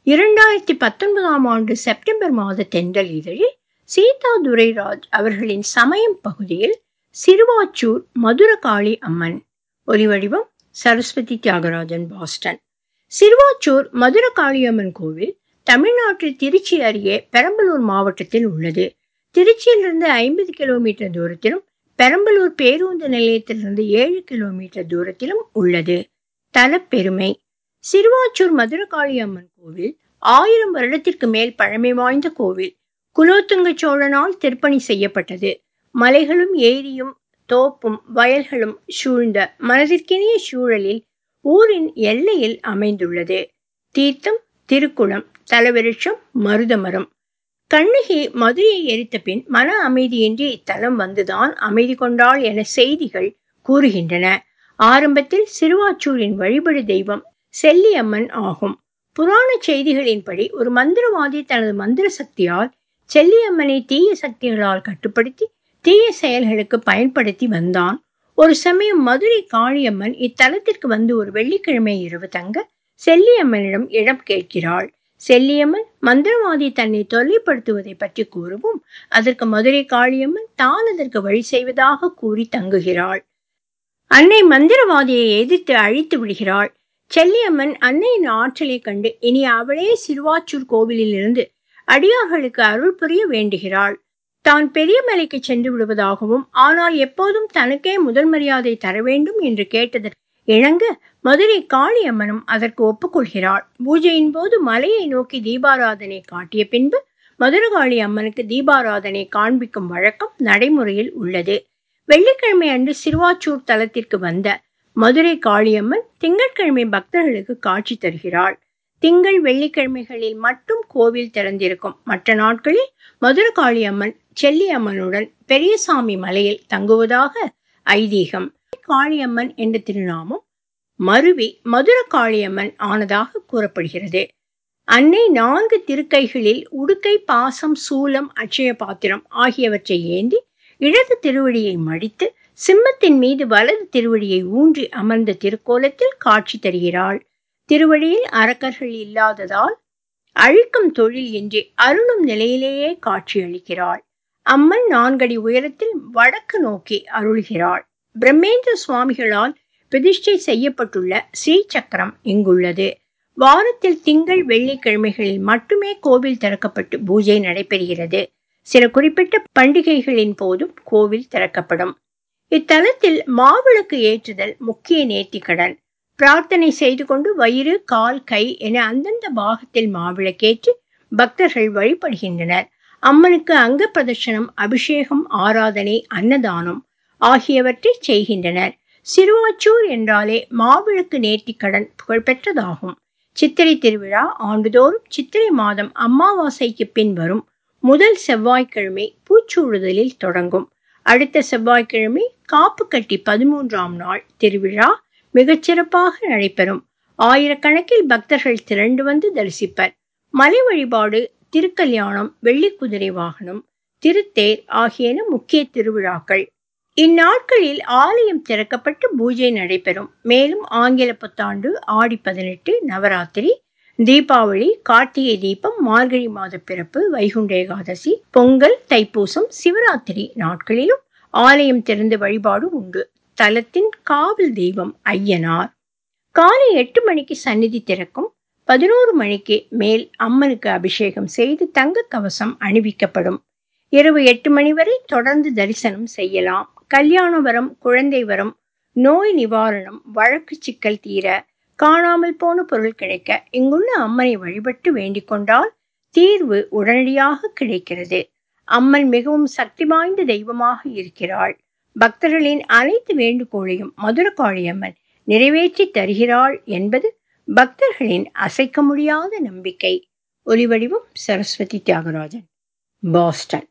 இரண்டாயிரத்தி பத்தொன்பதாம் ஆண்டு செப்டம்பர் மாத தென்றல் இதழில் சீதா துரைராஜ் அவர்களின் சமயம் பகுதியில் சிறுவாச்சூர் மதுரகாளி அம்மன் ஒலிவடிவம் சரஸ்வதி தியாகராஜன் பாஸ்டன் சிறுவாச்சூர் மதுரகாளியம்மன் கோவில் தமிழ்நாட்டில் திருச்சி அருகே பெரம்பலூர் மாவட்டத்தில் உள்ளது திருச்சியிலிருந்து ஐம்பது கிலோமீட்டர் தூரத்திலும் பெரம்பலூர் பேருந்து நிலையத்திலிருந்து ஏழு கிலோமீட்டர் தூரத்திலும் உள்ளது தலப்பெருமை சிறுவாச்சூர் மதுரகாளி அம்மன் கோவில் ஆயிரம் வருடத்திற்கு மேல் பழமை வாய்ந்த கோவில் குலோத்துங்க சோழனால் திருப்பணி செய்யப்பட்டது மலைகளும் ஏரியும் தோப்பும் வயல்களும் சூழ்ந்த மனதிற்கினிய சூழலில் ஊரின் எல்லையில் அமைந்துள்ளது தீர்த்தம் திருக்குளம் தலவிருட்சம் மருதமரம் கண்ணகி மதுரையை எரித்த பின் மன அமைதியின்றி இத்தலம் வந்துதான் அமைதி கொண்டாள் என செய்திகள் கூறுகின்றன ஆரம்பத்தில் சிறுவாச்சூரின் வழிபடு தெய்வம் செல்லியம்மன் ஆகும் புராண செய்திகளின்படி ஒரு மந்திரவாதி தனது மந்திர சக்தியால் செல்லியம்மனை தீய சக்திகளால் கட்டுப்படுத்தி தீய செயல்களுக்கு பயன்படுத்தி வந்தான் ஒரு சமயம் மதுரை காளியம்மன் இத்தலத்திற்கு வந்து ஒரு வெள்ளிக்கிழமை இரவு தங்க செல்லியம்மனிடம் இடம் கேட்கிறாள் செல்லியம்மன் மந்திரவாதி தன்னை தொல்லைப்படுத்துவதை பற்றி கூறவும் அதற்கு மதுரை காளியம்மன் தான் அதற்கு வழி செய்வதாக கூறி தங்குகிறாள் அன்னை மந்திரவாதியை எதிர்த்து அழித்து விடுகிறாள் செல்லியம்மன் அன்னையின் ஆற்றலை கண்டு இனி அவளே சிறுவாச்சூர் கோவிலில் இருந்து அடியார்களுக்கு அருள் புரிய வேண்டுகிறாள் தான் பெரிய மலைக்கு சென்று விடுவதாகவும் ஆனால் எப்போதும் தனக்கே முதல் மரியாதை தர வேண்டும் என்று கேட்டதற்கு இணங்க மதுரை காளியம்மனும் அதற்கு ஒப்புக்கொள்கிறாள் பூஜையின் போது மலையை நோக்கி தீபாராதனை காட்டிய பின்பு மதுரகாளி அம்மனுக்கு தீபாராதனை காண்பிக்கும் வழக்கம் நடைமுறையில் உள்ளது வெள்ளிக்கிழமை அன்று சிறுவாச்சூர் தலத்திற்கு வந்த மதுரை காளியம்மன் திங்கட்கிழமை பக்தர்களுக்கு காட்சி தருகிறாள் திங்கள் வெள்ளிக்கிழமைகளில் மட்டும் கோவில் திறந்திருக்கும் மற்ற நாட்களில் மதுரை காளியம்மன் செல்லியம்மனுடன் பெரியசாமி மலையில் தங்குவதாக ஐதீகம் காளியம்மன் என்ற திருநாமம் மருவி மதுர காளியம்மன் ஆனதாக கூறப்படுகிறது அன்னை நான்கு திருக்கைகளில் உடுக்கை பாசம் சூலம் அட்சய பாத்திரம் ஆகியவற்றை ஏந்தி இடது திருவடியை மடித்து சிம்மத்தின் மீது வலது திருவடியை ஊன்றி அமர்ந்த திருக்கோலத்தில் காட்சி தருகிறாள் திருவடியில் அரக்கர்கள் இல்லாததால் அழிக்கும் தொழில் இன்றி அருளும் நிலையிலேயே காட்சியளிக்கிறாள் அம்மன் நான்கடி உயரத்தில் வடக்கு நோக்கி அருள்கிறாள் பிரம்மேந்திர சுவாமிகளால் பிரதிஷ்டை செய்யப்பட்டுள்ள ஸ்ரீ சக்கரம் இங்குள்ளது வாரத்தில் திங்கள் வெள்ளிக்கிழமைகளில் மட்டுமே கோவில் திறக்கப்பட்டு பூஜை நடைபெறுகிறது சில குறிப்பிட்ட பண்டிகைகளின் போதும் கோவில் திறக்கப்படும் இத்தலத்தில் மாவிளக்கு ஏற்றுதல் முக்கிய நேர்த்திக்கடன் பிரார்த்தனை செய்து கொண்டு வயிறு கால் கை என அந்தந்த பாகத்தில் மாவிளக்கேற்றி பக்தர்கள் வழிபடுகின்றனர் அம்மனுக்கு அங்க பிரதர்ஷனம் அபிஷேகம் ஆராதனை அன்னதானம் ஆகியவற்றை செய்கின்றனர் சிறுவாச்சூர் என்றாலே மாவிளக்கு நேர்த்திக்கடன் புகழ்பெற்றதாகும் சித்திரை திருவிழா ஆண்டுதோறும் சித்திரை மாதம் அமாவாசைக்கு பின் வரும் முதல் செவ்வாய்க்கிழமை பூச்சூடுதலில் தொடங்கும் அடுத்த செவ்வாய்க்கிழமை காப்பு கட்டி பதிமூன்றாம் நாள் திருவிழா மிகச்சிறப்பாக நடைபெறும் ஆயிரக்கணக்கில் பக்தர்கள் திரண்டு வந்து தரிசிப்பர் மலை வழிபாடு திருக்கல்யாணம் வெள்ளி குதிரை வாகனம் திருத்தேர் ஆகியன முக்கிய திருவிழாக்கள் இந்நாட்களில் ஆலயம் திறக்கப்பட்டு பூஜை நடைபெறும் மேலும் ஆங்கில புத்தாண்டு ஆடி பதினெட்டு நவராத்திரி தீபாவளி கார்த்திகை தீபம் மார்கழி மாத பிறப்பு வைகுண்ட ஏகாதசி பொங்கல் தைப்பூசம் சிவராத்திரி நாட்களிலும் ஆலயம் திறந்து வழிபாடு உண்டு தலத்தின் காவல் தெய்வம் ஐயனார் காலை எட்டு மணிக்கு சந்நிதி திறக்கும் பதினோரு மணிக்கு மேல் அம்மனுக்கு அபிஷேகம் செய்து தங்க கவசம் அணிவிக்கப்படும் இரவு எட்டு மணி வரை தொடர்ந்து தரிசனம் செய்யலாம் கல்யாண வரம் குழந்தை வரம் நோய் நிவாரணம் வழக்கு சிக்கல் தீர காணாமல் போன பொருள் கிடைக்க இங்குள்ள அம்மனை வழிபட்டு வேண்டிக் கொண்டால் தீர்வு உடனடியாக கிடைக்கிறது அம்மன் மிகவும் சக்தி வாய்ந்த தெய்வமாக இருக்கிறாள் பக்தர்களின் அனைத்து வேண்டுகோளையும் மதுரகாளியம்மன் நிறைவேற்றி தருகிறாள் என்பது பக்தர்களின் அசைக்க முடியாத நம்பிக்கை ஒலிவடிவம் சரஸ்வதி தியாகராஜன் பாஸ்டன்